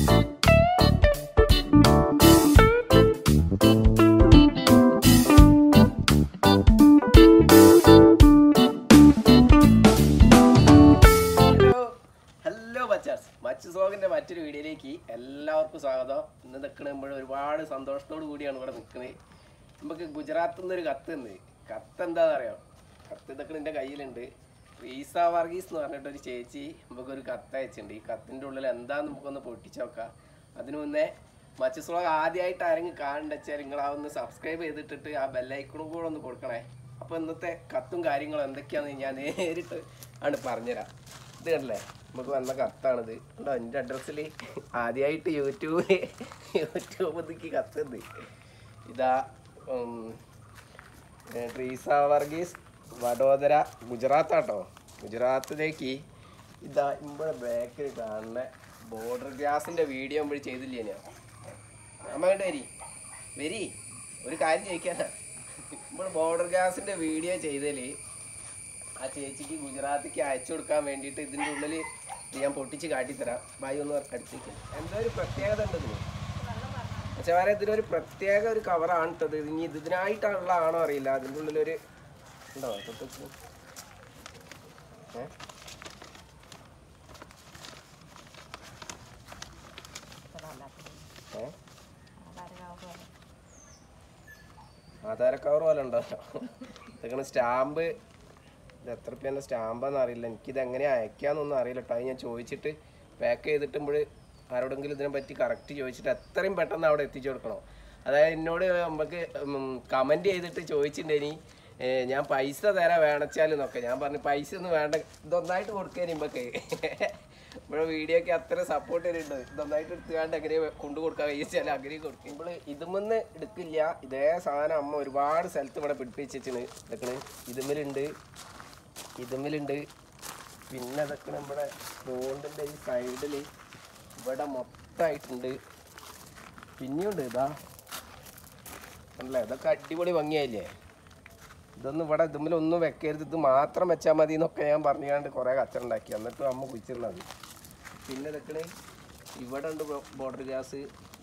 Hello hello മച്ചാസ് മച്ച് സോഗിന്റെ മറ്റൊരു വീഡിയോയിലേക്ക് എല്ലാവർക്കും സ്വാഗതം ഇന്ന് നിൽക്കണമ്പോൾ ഒരുപാട് സന്തോഷത്തോടു കൂടിയാണ് ഇവിടെ നിൽക്കുന്നത് നമുക്ക് ഗുജറാത്തിൽ നിന്നൊരു കത്ത് ഉണ്ട് കത്ത് എന്താണെന്ന് അറിയാം കത്ത് ഇതൊക്കെ എൻ്റെ കയ്യിലുണ്ട് റീസ വർഗീസ് എന്ന് പറഞ്ഞിട്ട് ഒരു ചേച്ചി നമുക്കൊരു കത്ത് അയച്ചിട്ടുണ്ട് ഈ കത്തിൻ്റെ ഉള്ളിൽ എന്താന്ന് നമുക്കൊന്ന് പൊട്ടിച്ച് നോക്കാം അതിനു മുന്നേ മച്ച് സോഗ് ആദ്യമായിട്ട് ആരെങ്കിലും കാണണ്ട വെച്ചാൽ നിങ്ങൾ ആ ഒന്ന് സബ്സ്ക്രൈബ് ചെയ്തിട്ടിട്ട് ആ ബെല്ലൈക്കണും കൂടെ ഒന്ന് കൊടുക്കണേ അപ്പോൾ ഇന്നത്തെ കത്തും കാര്യങ്ങളും എന്തൊക്കെയാണെന്ന് ഞാൻ നേരിട്ട് ആണ് പറഞ്ഞുതരാം ഇത് കണ്ടല്ലേ നമുക്ക് വന്ന കത്താണിത് ഉണ്ടോ എൻ്റെ അഡ്രസ്സിൽ ആദ്യമായിട്ട് യൂട്യൂബ് യൂട്യൂബ് ഇതിക്ക് കത്തുണ്ട് ഇതാ ഉം, ഏ, ട്രീസ വർഗീസ് വഡോദര ഗുജറാത്താട്ടോ ഗുജറാത്തിലേക്ക് ഇതാ ഇവിടെ ബാക്കിൽ കാണുന്ന ബോർഡർ ഗ്യാസിൻ്റെ വീഡിയോ ഇവിടെ ചെയ്തില്ലേ ഞാൻ അമ്മ കണ്ട് വരി വരി ഒരു കാര്യം ചോദിക്കാനാ ഇപ്പോൾ ബോർഡർ ഗ്യാസിൻ്റെ വീഡിയോ ചെയ്തതിൽ ആ ചേച്ചിക്ക് ഗുജറാത്തിക്ക് അയച്ചു കൊടുക്കാൻ വേണ്ടിയിട്ട് ഇതിൻ്റെ ഉള്ളിൽ ഇത് ഞാൻ പൊട്ടിച്ച് കാട്ടിത്തരാം ബായി ഒന്ന് അടുത്തേക്ക് എന്തോ ഒരു പ്രത്യേകത ഉണ്ട് ഇതിന് പക്ഷേ വേറെ ഇതിനൊരു പ്രത്യേക ഒരു കവറാണ് ഇട്ടത് ഇനി ഇതിനായിട്ടുള്ള ആണോ അറിയില്ല അതിൻ്റെ ഉള്ളിലൊരു ഉണ്ടോ തൊട്ട് ഏ ഏ ആധാര കവർ പോലെ ഉണ്ടോ ഇതൊക്കെ സ്റ്റാമ്പ് ഇത് എത്ര റുപ്യൻ്റെ സ്റ്റാമ്പാന്ന് അറിയില്ല എനിക്കിത് എങ്ങനെ അയക്കാന്നൊന്നും അറിയില്ല കേട്ടോ അത് ഞാൻ ചോദിച്ചിട്ട് പാക്ക് ചെയ്തിട്ടുമ്പോൾ ആരോടെങ്കിലും ഇതിനെ പറ്റി കറക്റ്റ് ചോദിച്ചിട്ട് എത്രയും പെട്ടെന്ന് അവിടെ എത്തിച്ചു കൊടുക്കണം അതായത് എന്നോട് നമുക്ക് കമൻറ്റ് ചെയ്തിട്ട് ചോദിച്ചിട്ടുണ്ടേനി ഏ, ഞാൻ പൈസ തരാൻ വേണച്ചാലെന്നൊക്കെ ഞാൻ പറഞ്ഞു പൈസ ഒന്നും വേണ്ട ഇതൊന്നായിട്ട് കൊടുക്കാൻ ഇമ്പക്ക് ഇവിടെ വീഡിയോക്ക് അത്ര സപ്പോർട്ട് ചെയ്തിട്ടുണ്ട് ഇതൊന്നായിട്ട് എടുത്തുകൊണ്ട് എങ്ങനെ കൊണ്ടു കൊടുക്കാൻ കഴിച്ചാൽ അങ്ങനെ കൊടുക്കും ഇപ്പോൾ ഇതുമെന്ന് എടുക്കില്ല ഇതേ സാധനം അമ്മ ഒരുപാട് സ്ഥലത്ത് ഇവിടെ പിടിപ്പിച്ചിട്ടുണ്ട് ഇതൊക്കെ ഇതുമ്മലുണ്ട് ഇതുമ്മലുണ്ട് പിന്നെ അതൊക്കെ നമ്മുടെ റോഡിൻ്റെ ഈ സൈഡിൽ ഇവിടെ മൊത്തമായിട്ടുണ്ട് പിന്നെയുണ്ട് ഇതാ അല്ലേ ഇതൊക്കെ അടിപൊളി ഭംഗിയായില്ലേ ഇതൊന്നും ഇവിടെ ഇതുമ്മലൊന്നും വെക്കരുത് ഇത് മാത്രം വെച്ചാൽ മതി എന്നൊക്കെ ഞാൻ പറഞ്ഞുകൊണ്ട് കുറേ കച്ചറ ഉണ്ടാക്കി എന്നിട്ട് അമ്മ കുഴിച്ചിരുന്നത് പിന്നെ ഇതൊക്കെ ഇവിടെ ഉണ്ട് ബോർഡർ ഗ്യാസ്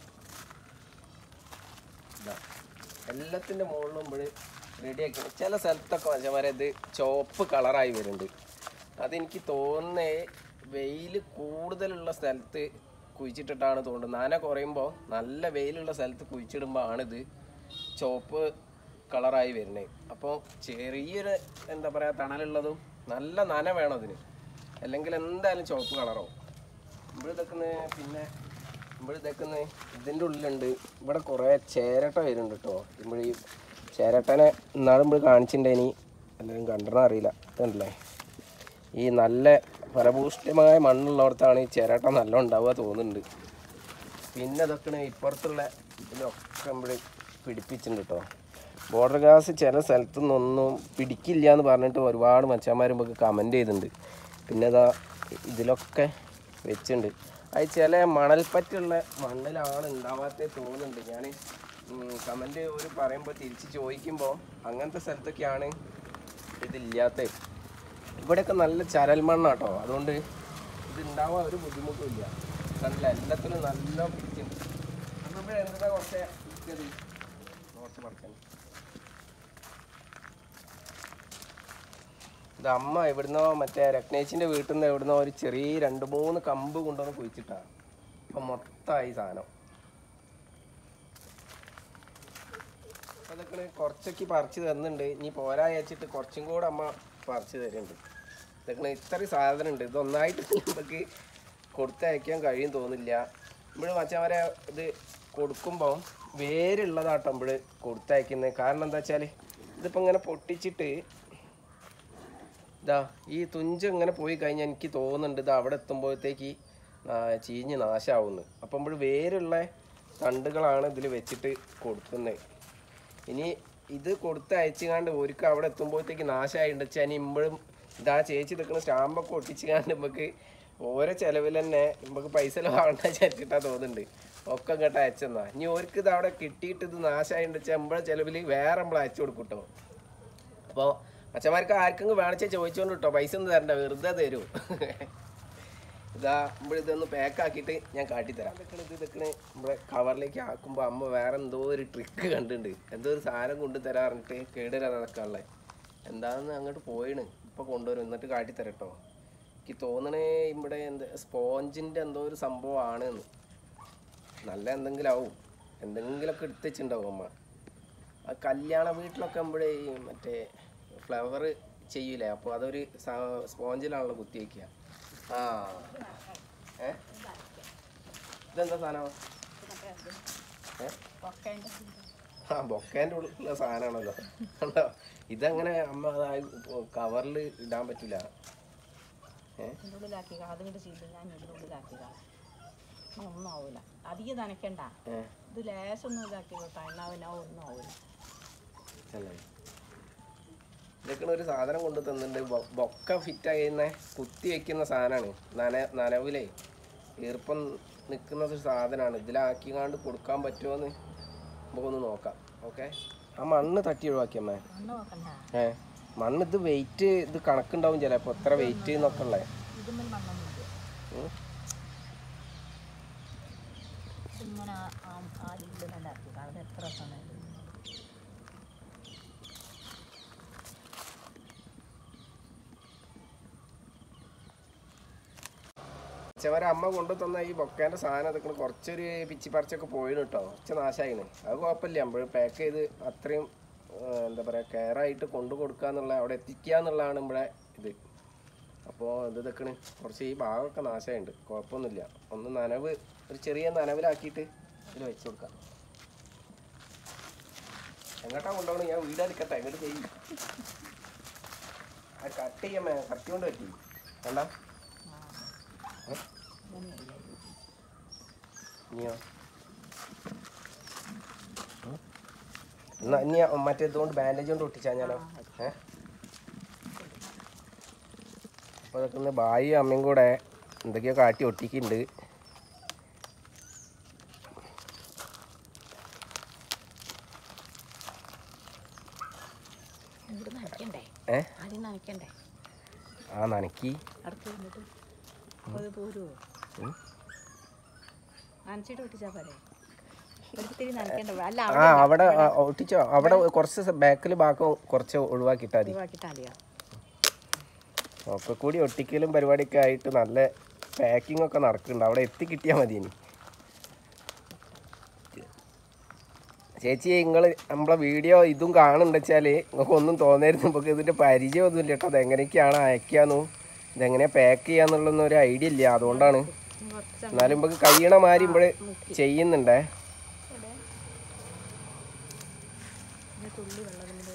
ഇതാ എല്ലാത്തിൻ്റെ മുകളിലും ഇവിടെ റെഡിയാക്കി ചില സ്ഥലത്തൊക്കെ മനുഷ്യന്മാരെ ഇത് ചുവപ്പ് കളറായി വരുന്നുണ്ട് അതെനിക്ക് തോന്നുന്നേ വെയിൽ കൂടുതലുള്ള സ്ഥലത്ത് കുഴിച്ചിട്ടിട്ടാണ് തോന്നുന്നത് നന കുറയുമ്പോൾ നല്ല വെയിലുള്ള സ്ഥലത്ത് കുഴിച്ചിടുമ്പോൾ ആണിത് ചുവപ്പ് കളറായി വരുന്നത് അപ്പോൾ ചെറിയൊരു എന്താ പറയുക തണലുള്ളതും നല്ല നന വേണം അതിന് അല്ലെങ്കിൽ എന്തായാലും ചുവപ്പ് കളറാവും ഇവിടെ ഇതൊക്കെ പിന്നെ ഇവിടെ ഇതൊക്കെ ഇതിൻ്റെ ഉള്ളിലുണ്ട് ഇവിടെ കുറേ ചേരട്ട വരുന്നുണ്ട് കേട്ടോ ഇവിടെ ഈ ചേരട്ടനെ ഇന്നാളും ഇവിടെ കാണിച്ചിട്ടുണ്ടേനി എല്ലാവരും കണ്ടെന്ന് അറിയില്ല ഇതുണ്ടല്ലേ ഈ നല്ല ഫലഭൂഷ്ടമായ മണ്ണുള്ളിടത്താണ് ഈ ചേരട്ട നല്ല ഉണ്ടാവുക തോന്നുന്നുണ്ട് പിന്നെ ഇതൊക്കെ ഇപ്പുറത്തുള്ള ഇതിലൊക്കെ ഇവിടെ പിടിപ്പിച്ചിട്ടുണ്ട് കേട്ടോ ബോർഡർ ഗ്യാസ് ചില സ്ഥലത്തു നിന്നൊന്നും പിടിക്കില്ല എന്ന് പറഞ്ഞിട്ട് ഒരുപാട് മച്ചാന്മാർ നമുക്ക് കമൻറ്റ് ചെയ്തിട്ടുണ്ട് പിന്നെ ഇതാ ഇതിലൊക്കെ വെച്ചിട്ടുണ്ട് അത് ചില മണൽപ്പറ്റുള്ള മണ്ണിലാണ് ഉണ്ടാവാത്തത് തോന്നുന്നുണ്ട് ഞാൻ കമൻറ്റ് ഒരു പറയുമ്പോൾ തിരിച്ച് ചോദിക്കുമ്പോൾ അങ്ങനത്തെ സ്ഥലത്തൊക്കെയാണ് ഇതില്ലാത്തത് ഇവിടെയൊക്കെ നല്ല ചരൽ മണ്ണാട്ടോ അതുകൊണ്ട് ഇത് ഉണ്ടാവാൻ ഒരു ബുദ്ധിമുട്ടുമില്ല കണ്ടില്ല എല്ലാത്തിനും നല്ല പിടിച്ചുണ്ട് അപ്പോൾ എന്താ കുറച്ച് പിടിച്ചത് കുറച്ച് പടക്കാൻ ഇത് അമ്മ എവിടുന്നോ മറ്റേ രത്നേച്ചിൻ്റെ വീട്ടിൽ നിന്ന് എവിടുന്നോ ഒരു ചെറിയ രണ്ട് മൂന്ന് കമ്പ് കൊണ്ടുവന്ന് കുഴിച്ചിട്ടാ അപ്പം മൊത്തമായി സാധനം അപ്പൊ അതൊക്കെ കുറച്ചൊക്കെ പറിച്ച് തന്നിട്ടുണ്ട് ഇനി പോരാ വെച്ചിട്ട് കുറച്ചും കൂടെ അമ്മ പറിച്ച് തരുന്നുണ്ട് ഇതൊക്കെ ഇത്രയും സാധനം ഉണ്ട് ഇതൊന്നായിട്ട് നമുക്ക് കൊടുത്തയക്കാൻ കഴിയും തോന്നില്ല നമ്മൾ മച്ചവരെ ഇത് കൊടുക്കുമ്പോൾ വേരുള്ളതാട്ടോ നമ്മൾ കൊടുത്തയക്കുന്നത് കാരണം എന്താ വെച്ചാൽ ഇതിപ്പോൾ ഇങ്ങനെ പൊട്ടിച്ചിട്ട് ഇതാ ഈ തുഞ്ച് ഇങ്ങനെ പോയി കഴിഞ്ഞാൽ എനിക്ക് തോന്നുന്നുണ്ട് ഇത് അവിടെ എത്തുമ്പോഴത്തേക്ക് നാ- ചീഞ്ഞ് നാശമാവുന്നു അപ്പം നമ്മൾ വേരുള്ള തണ്ടുകളാണ് ഇതിൽ വെച്ചിട്ട് കൊടുക്കുന്നത് ഇനി ഇത് കൊടുത്ത് അയച്ചുകാണ്ട് ഒരുക്ക് അവിടെ എത്തുമ്പോഴത്തേക്ക് നാശമായിട്ടുണ്ട് വെച്ചാൽ ഇനി ഇമ്പോഴും ഇതാ ചേച്ചി നിൽക്കുന്ന സ്റ്റാമ്പൊക്കെ ഒട്ടിച്ചുകാണ്ട് നമുക്ക് ഓരോ ചിലവിൽ തന്നെ നമുക്ക് പൈസ ലാവണ്ട ചേച്ചിട്ടാ തോന്നുന്നുണ്ട് ഒക്കെ ഇങ്ങോട്ട് അയച്ചെന്നാ ഇനി ഓർക്ക് ഇത് അവിടെ കിട്ടിയിട്ട് ഇത് നാശമായിട്ടുണ്ട് വെച്ചാൽ നമ്മളെ ചിലവിൽ വേറെ നമ്മൾ അയച്ചു കൊടുക്കും കേട്ടോ അപ്പോൾ അച്ഛന്മാർക്ക് ആർക്കെങ്കിലും വേണിച്ചാൽ ചോദിച്ചോണ്ട് കേട്ടോ പൈസ ഒന്നും തരണ്ട വെറുതെ തരൂ ഇതാ ഇവിടെ ഇതൊന്ന് പാക്ക് ആക്കിയിട്ട് ഞാൻ കാട്ടിത്തരാം ഇതൊക്കെ ഇത് ഇതൊക്കെ നമ്മുടെ കവറിലേക്ക് ആക്കുമ്പോൾ അമ്മ വേറെ എന്തോ ഒരു ട്രിക്ക് കണ്ടിട്ടുണ്ട് എന്തോ ഒരു സാധനം കൊണ്ടു തരാറിട്ട് കേടുവരാൻ നടക്കാനുള്ളത് എന്താണെന്ന് അങ്ങോട്ട് പോയിണ് ഇപ്പൊ കൊണ്ടുവരും എന്നിട്ട് കാട്ടിത്തരാം കേട്ടോ എനിക്ക് തോന്നണേ ഇവിടെ എന്ത് സ്പോഞ്ചിന്റെ എന്തോ ഒരു സംഭവമാണ് എന്ന് നല്ല എന്തെങ്കിലും ആവും എന്തെങ്കിലുമൊക്കെ എടുത്ത് വെച്ചിട്ടുണ്ടാവും അമ്മ ആ കല്യാണ വീട്ടിലൊക്കെ നമ്മുടെ ഈ മറ്റേ ഫ്ലവർ ചെയ്യൂലേ അപ്പോൾ അതൊരു സ- സ്പോഞ്ചിലാണല്ലോ കുത്തി വയ്ക്കുക ആ ഏ ഇതെന്താ സാധനം ഏ ആ ബൊക്കേൻ്റെ ഉള്ളിലുള്ള സാധനമാണല്ലോ കണ്ടോ ഇതങ്ങനെ അമ്മ കവറിൽ ഇടാൻ പറ്റില്ല ഏ ഇതിൻ്റെ ഉള്ളിലാക്കിക അതിൻ്റെ ചെയ്ത് ഞാൻ ഇതിൻ്റെ ഉള്ളിലാക്കിക ഒന്നും ആവില്ല അധികം നനയ്ക്കണ്ട ഏ ഇത് ലേശൊന്നും ഇതാക്കി കേട്ടോ എന്നാൽ പിന്നെ ഒന്നും ആവില്ല അല്ലേ ഇതൊക്കെ ഒരു സാധനം കൊണ്ട് തന്നിട്ടുണ്ട് ബൊ- ബൊക്ക ഫിറ്റ് ചെയ്യുന്ന കുത്തി വെക്കുന്ന സാധനമാണ് നന നനവിലേ ഈർപ്പം നിൽക്കുന്ന ഒരു സാധനമാണ് ഇതിലാക്കിക്കാണ്ട് കൊടുക്കാൻ പറ്റുമോന്ന് നമുക്കൊന്ന് നോക്കാം ഓക്കെ ആ മണ്ണ് തട്ടി ഒഴിവാക്കിയമ്മേ ഒന്നും നോക്കണ്ട ഏ മണ്ണ് ഇത് വെയിറ്റ് ഇത് കണക്കുണ്ടാവും ചിലപ്പോൾ എത്ര വെയിറ്റ് എന്നൊക്കെ ഉള്ളേ ഇതുമ്മൽ മണ്ണൊന്നുമില്ല ഉം. ഇങ്ങനെ ആ ആ ഇതിൽ നല്ല ആക്കുക അത് എത്ര സമയം ചിലവരെ അമ്മ കൊണ്ടു തന്ന ഈ ബൊക്കേൻ്റെ സാധനം ഇതൊക്കെ കുറച്ചൊരു പിച്ചി പറിച്ചൊക്കെ പോയിന് കേട്ടോ കുറച്ച് നാശമായിന് അത് കുഴപ്പമില്ല നമ്മൾ പാക്ക് ചെയ്ത് അത്രയും ആ, എന്താ പറയുക കെയറായിട്ട് കൊണ്ടു കൊടുക്കുക എന്നുള്ള അവിടെ എത്തിക്കുക എന്നുള്ളതാണ് ഇവിടെ ഇത് അപ്പോൾ ഇത് ഇതൊക്കെ കുറച്ച് ഈ ഭാഗമൊക്കെ നാശമായിട്ടുണ്ട് കുഴപ്പമൊന്നുമില്ല ഒന്ന് നനവ് ഒരു ചെറിയ നനവിലാക്കിയിട്ട് ഇതിൽ വെച്ച് കൊടുക്കാം എങ്ങോട്ടാ കൊണ്ടുപോകണം ഞാൻ വീടെടുക്കട്ടെ എങ്ങോട്ട് ചെയ്യും അത് കട്ട് ചെയ്യാമേ കത്തി കൊണ്ട് പറ്റി കണ്ടാ ഇനിയോ എന്നാ ഇനി മറ്റേ ഇതുകൊണ്ട് ബാൻഡേജ് കൊണ്ട് ഒട്ടിച്ചാ ഞാനോ ഏ അപ്പോൾ അതൊക്കെ ഒന്ന് ബായും അമ്മയും കൂടെ എന്തൊക്കെയോ കാട്ടി ഒട്ടിക്കുന്നുണ്ട് ഇവിടെ നനയ്ക്കണ്ടേ ഏ ആദ്യം നനയ്ക്കണ്ടേ ആ നനക്കി അടുത്ത് ഇരുന്നിട്ട് അത് പോരുമോ ഉം. നനച്ചിട്ട് ഒട്ടിച്ചാൽ പോരെ ഒരിത്തിരി നനയ്ക്കണ്ട അല്ല ആ അവിടെ ആ, ഒട്ടിച്ചോ അവിടെ കുറച്ച് ബാക്കിൽ ഭാഗം കുറച്ച് ഒഴിവാക്കിയിട്ടാൽ മതി ഒഴിവാക്കിയിട്ടാ മതിയോ ഒക്കെ കൂടി ഒട്ടിക്കലും പരിപാടിയൊക്കെ ആയിട്ട് നല്ല പാക്കിംഗ് ഒക്കെ നടക്കുന്നുണ്ട് അവിടെ എത്തി കിട്ടിയാൽ മതി ഇനി ചേച്ചി നിങ്ങൾ നമ്മളെ വീഡിയോ ഇതും കാണുന്നുണ്ട് വെച്ചാൽ നിങ്ങൾക്ക് ഒന്നും തോന്നരുത് നമുക്ക് ഇതിൻ്റെ പരിചയമൊന്നും ഇല്ല കേട്ടോ അതെങ്ങനെയൊക്കെയാണ് അയക്കാന്നും ഇതെങ്ങനെ പാക്ക് ചെയ്യാന്നുള്ളൊന്നും ഒരു ഐഡിയ ഇല്ല അതുകൊണ്ടാണ് കുറച്ച് എന്നാലും നമുക്ക് കഴിയണ മാതിരി ഇവിടെ ചെയ്യുന്നുണ്ടേ തുള്ളി വെള്ളത്തിൻ്റെ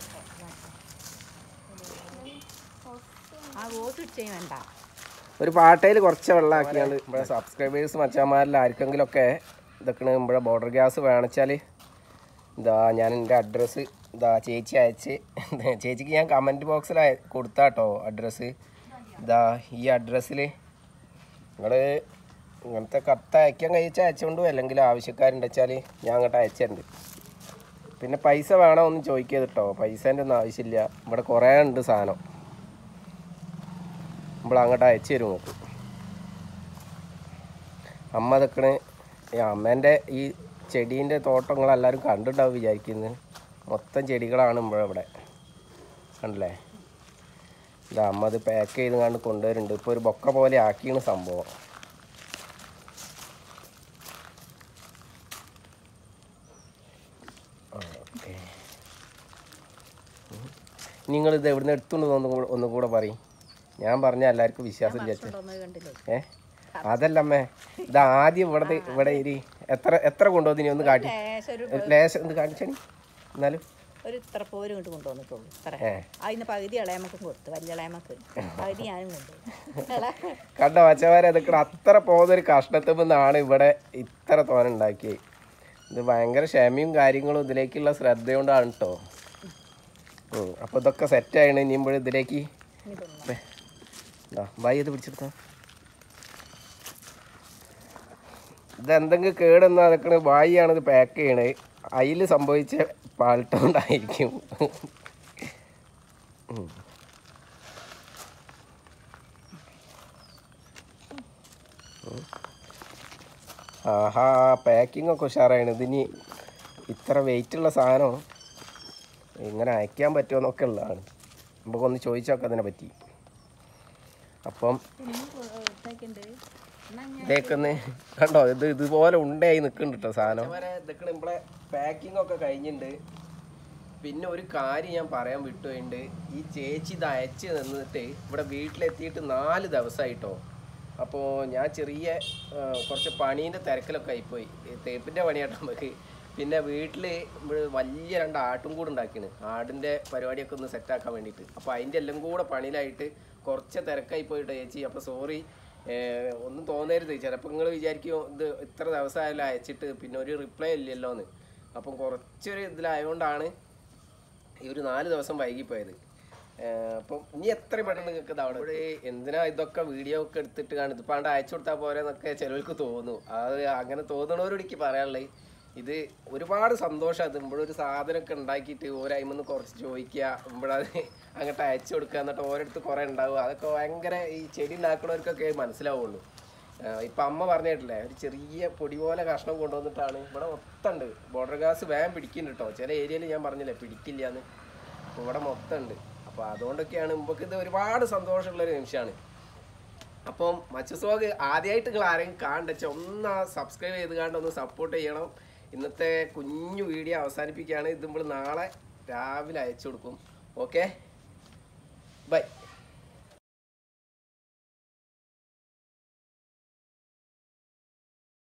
ആ വോട്ട് ഇടിച്ചേ വേണ്ട ഒരു പാട്ടയിൽ കുറച്ച് വെള്ളമാക്കിയാണ്ട് ഇവിടെ സബ്സ്ക്രൈബേഴ്സ് മച്ചാന്മാരിൽ ആർക്കെങ്കിലുമൊക്കെ ഇതൊക്കെ ഇവിടെ ബോർഡർ ഗ്യാസ് വേണിച്ചാൽ ഇതാ ഞാൻ എൻ്റെ അഡ്രസ്സ് ഇതാ ചേച്ചി അയച്ച് ചേച്ചിക്ക് ഞാൻ കമൻറ്റ് ബോക്സിൽ കൊടുത്താട്ടോ അഡ്രസ്സ് ഇതാ ഈ അഡ്രസ്സിൽ നിങ്ങൾ ഇങ്ങനത്തെ കത്ത് അയക്കാൻ കഴിച്ചാൽ അയച്ചുകൊണ്ടു അല്ലെങ്കിൽ ആവശ്യക്കാരുണ്ട് വെച്ചാൽ ഞാൻ അങ്ങോട്ട് അയച്ചിട്ടുണ്ട് പിന്നെ പൈസ വേണോ ഒന്നും ചോദിക്കരുത് കേട്ടോ പൈസേൻ്റെ ഒന്നും ആവശ്യമില്ല ഇവിടെ കുറേ ഉണ്ട് സാധനം നമ്മൾ അങ്ങോട്ട് അയച്ചു തരും നോക്കും അമ്മ നിൽക്കണ് ഈ അമ്മേൻ്റെ ഈ ചെടീൻ്റെ തോട്ടങ്ങളെല്ലാവരും കണ്ടിട്ടുണ്ടാവും വിചാരിക്കുന്നത് മൊത്തം ചെടികളാണ് ഇവിടെ ഇവിടെ കണ്ടില്ലേ ഇതാ അമ്മ അത് പാക്ക് ചെയ്ത് കണ്ട് കൊണ്ടുവരുന്നുണ്ട് ഇപ്പോൾ ഒരു ബൊക്ക പോലെ ആക്കിയാണ് സംഭവം ഓക്കെ നിങ്ങളിത് എവിടുന്ന് എടുത്തുകൊണ്ട് തോന്നുന്നു ഒന്നും കൂടെ പറയും ഞാൻ പറഞ്ഞ എല്ലാവർക്കും വിശ്വാസം ഇല്ല ഉണ്ടോന്ന് കണ്ടില്ലേ ഏ അതല്ലമ്മേ ഇത് ആദ്യം ഇവിടെ ഇവിടെ ഇരി എത്ര എത്ര കൊണ്ടുവന്നു ഒന്ന് കാട്ടി ലേശം ഒരു ഒരു ലേശം ഒന്ന് കാണിച്ചണി എന്നാലും ഒരു ഇത്ര പോരും ഇങ്ങോട്ട് കൊണ്ടുവന്നിട്ടുള്ളൂ ഇത്ര ഏ അതിന് പകുതി ഇളയമക്കും കൊടുത്തു വലിയ ഇളയമക്ക് പകുതി ഞാനും കൊണ്ടുപോയി കണ്ട വച്ചവരെ അതൊക്കെ അത്ര പോകുന്നൊരു കഷ്ണത്തിൽ നിന്നാണ് ഇവിടെ ഇത്ര തോന ഉണ്ടാക്കിയത് ഇത് ഭയങ്കര ക്ഷമയും കാര്യങ്ങളും ഇതിലേക്കുള്ള ശ്രദ്ധ കൊണ്ടാണ് കേട്ടോ അപ്പോൾ ഇതൊക്കെ സെറ്റാണ് ഇനി ഇവിടെ ഇതിലേക്ക് ഇതൊന്നും എന്താ ബായി ഇത് പിടിച്ചെടുത്ത ഇതെന്തെങ്കിലും കേടെന്നാ അതൊക്കെ ബായിയാണ് ഇത് പാക്ക് ചെയ്യണത് അതിൽ സംഭവിച്ച പാൾട്ട് കൊണ്ടായിരിക്കും ആഹാ പാക്കിംഗ് ഒക്കെ ഉഷാറാണ് ഇതിന് ഇത്ര വെയിറ്റ് ഉള്ള സാധനം ഇങ്ങനെ അയക്കാൻ പറ്റുമോ എന്നൊക്കെ ഉള്ളതാണ് നമുക്കൊന്ന് ചോദിച്ചൊക്കെ അതിനെ പറ്റി അപ്പം ഇട്ടേക്കുണ്ട് എന്നാ ഞാൻ ഇതേക്കൊന്ന് കണ്ടോ ഇത് ഇതുപോലെ ഉണ്ടായി നിൽക്കുന്നുണ്ട് കേട്ടോ സാധനം ഇതൊക്കെ നമ്മളെ പാക്കിംഗ് ഒക്കെ കഴിഞ്ഞിട്ടുണ്ട് പിന്നെ ഒരു കാര്യം ഞാൻ പറയാൻ വിട്ടുപോയിട്ടുണ്ട് ഈ ചേച്ചി ഇത് അയച്ച് നിന്നിട്ട് ഇവിടെ വീട്ടിലെത്തിയിട്ട് നാല് ദിവസമായിട്ടോ അപ്പോൾ ഞാൻ ചെറിയ ആ, കുറച്ച് പണീൻ്റെ തിരക്കിലൊക്കെ ആയിപ്പോയി ഈ തേപ്പിൻ്റെ പണിയാട്ടോ നമുക്ക് പിന്നെ വീട്ടിൽ വലിയ രണ്ട് ആട്ടും കൂടെ ഉണ്ടാക്കിയാണ് ആടിൻ്റെ പരിപാടിയൊക്കെ ഒന്ന് സെറ്റാക്കാൻ വേണ്ടിയിട്ട് അപ്പോൾ അതിൻ്റെ എല്ലാം കൂടെ പണിയിലായിട്ട് കുറച്ച് തിരക്കായി പോയിട്ടോ ചേച്ചി അപ്പോൾ സോറി ഒന്നും തോന്നരുത് ചിലപ്പോൾ നിങ്ങൾ വിചാരിക്കും ഇത് ഇത്ര ദിവസമായാലും അയച്ചിട്ട് പിന്നെ ഒരു റിപ്ലൈ ഇല്ലല്ലോ എന്ന് അപ്പം കുറച്ചൊരു ഇതിലായതുകൊണ്ടാണ് ഈ ഒരു നാല് ദിവസം വൈകിപ്പോയത് ഏഹ് അപ്പം ഇനി എത്ര പെട്ടെന്ന് നിങ്ങൾക്ക് ഇതാവണം ഇവിടെ എന്തിനാ ഇതൊക്കെ വീഡിയോ ഒക്കെ എടുത്തിട്ട് കാണും ഇതിപ്പോൾ ആണ്ട് അയച്ചു കൊടുത്താൽ പോരെന്നൊക്കെ ചിലർക്ക് തോന്നും അത് അങ്ങനെ തോന്നണവരോട് എനിക്ക് പറയാനുള്ളത് ഇത് ഒരുപാട് സന്തോഷം അത് ഇവിടെ ഒരു സാധനമൊക്കെ ഉണ്ടാക്കിയിട്ട് ഓരയിമെന്ന് കുറച്ച് ചോദിക്കുക ഇവിടെ അത് അങ്ങോട്ട് അയച്ചു കൊടുക്കുക എന്നിട്ട് ഓരോരുത്ത് കുറേ ഉണ്ടാവുക അതൊക്കെ ഭയങ്കര ഈ ചെടി ഉണ്ടാക്കുന്നവർക്കൊക്കെ മനസ്സിലാവുള്ളൂ ആഹ് ഇപ്പൊ അമ്മ പറഞ്ഞിട്ടില്ലേ ഒരു ചെറിയ പൊടി പോലെ കഷ്ണം കൊണ്ടുവന്നിട്ടാണ് ഇവിടെ മൊത്തമുണ്ട് ബോർഡർ ഗ്യാസ് വേഗം പിടിക്കുന്നുണ്ട് കേട്ടോ ചില ഏരിയയിൽ ഞാൻ പറഞ്ഞില്ലേ പിടിക്കില്ല എന്ന് അപ്പോൾ ഇവിടെ മൊത്തമുണ്ട് അപ്പോൾ അതുകൊണ്ടൊക്കെയാണ് നമുക്ക് ഇത് ഒരുപാട് സന്തോഷമുള്ള ഒരു നിമിഷമാണ് അപ്പം മച്ചസ്വാഗ് ആദ്യമായിട്ട് നിങ്ങൾ ആരെങ്കിലും കാണണ്ടെച്ച ഒന്ന് സബ്സ്ക്രൈബ് ചെയ്ത് കണ്ട് ഒന്ന് സപ്പോർട്ട് ചെയ്യണം ഇന്നത്തെ കുഞ്ഞു വീഡിയോ അവസാനിപ്പിക്കുകയാണ് ഇത് നമ്മൾ നാളെ രാവിലെ അയച്ചു കൊടുക്കും ഓക്കെ ബൈ